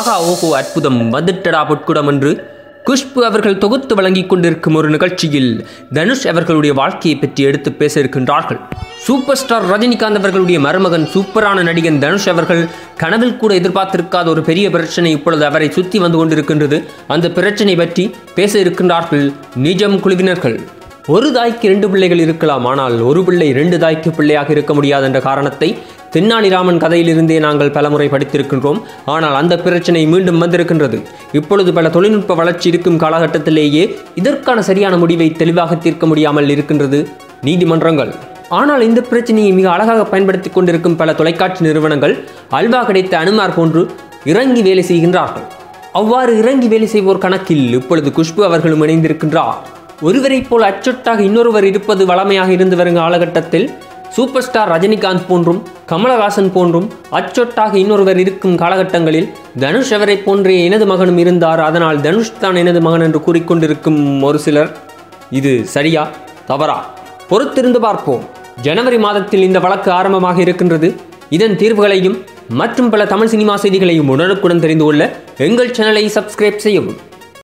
ஆகா ஓஹோ அற்புதம் வந்துட்டடா பொற்குடம் என்று குஷ்பு அவர்கள் தொகுத்து வழங்கிக் கொண்டிருக்கும் ஒரு நிகழ்ச்சியில் தனுஷ் அவர்களுடைய வாழ்க்கையை பற்றி எடுத்து பேச இருக்கின்றார்கள் சூப்பர் ஸ்டார் ரஜினிகாந்த் அவர்களுடைய மருமகன் சூப்பரான நடிகன் தனுஷ் அவர்கள் கனவில் கூட எதிர்பார்த்திருக்காத ஒரு பெரிய பிரச்சனை இப்பொழுது அவரை சுற்றி வந்து கொண்டிருக்கின்றது அந்த பிரச்சனை பற்றி பேச இருக்கின்றார்கள் நிஜம் குழுவினர்கள் ஒரு தாய்க்கு இரண்டு பிள்ளைகள் இருக்கலாம் ஆனால் ஒரு பிள்ளை இரண்டு தாய்க்கு பிள்ளையாக இருக்க முடியாது என்ற காரணத்தை தென்னாலிராமன் கதையிலிருந்தே நாங்கள் பலமுறை படித்திருக்கின்றோம் ஆனால் அந்த பிரச்சனை மீண்டும் வந்திருக்கின்றது இப்பொழுது பல தொழில்நுட்ப வளர்ச்சி இருக்கும் காலகட்டத்திலேயே இதற்கான சரியான முடிவை தெளிவாக தீர்க்க முடியாமல் இருக்கின்றது நீதிமன்றங்கள் ஆனால் இந்த பிரச்சனையை மிக அழகாக பயன்படுத்திக் கொண்டிருக்கும் பல தொலைக்காட்சி நிறுவனங்கள் அல்வா கிடைத்த அனுமார் போன்று இறங்கி வேலை செய்கின்றார்கள் அவ்வாறு இறங்கி வேலை செய்வோர் கணக்கில் இப்பொழுது குஷ்பு அவர்களும் இணைந்திருக்கின்றார் ஒருவரைப் போல் அச்சொட்டாக இன்னொருவர் இருப்பது வளமையாக இருந்து வரும் காலகட்டத்தில் சூப்பர் ஸ்டார் ரஜினிகாந்த் போன்றும் கமலஹாசன் போன்றும் அச்சொட்டாக இன்னொருவர் இருக்கும் காலகட்டங்களில் தனுஷ் அவரை போன்றே எனது மகனும் இருந்தார் அதனால் தனுஷ் தான் எனது மகன் என்று கூறிக்கொண்டிருக்கும் ஒரு சிலர் இது சரியா தவறா பொறுத்திருந்து பார்ப்போம் ஜனவரி மாதத்தில் இந்த வழக்கு ஆரம்பமாக இருக்கின்றது இதன் தீர்வுகளையும் மற்றும் பல தமிழ் சினிமா செய்திகளையும் உடனுக்குடன் தெரிந்து கொள்ள எங்கள் சேனலை சப்ஸ்கிரைப் செய்யவும்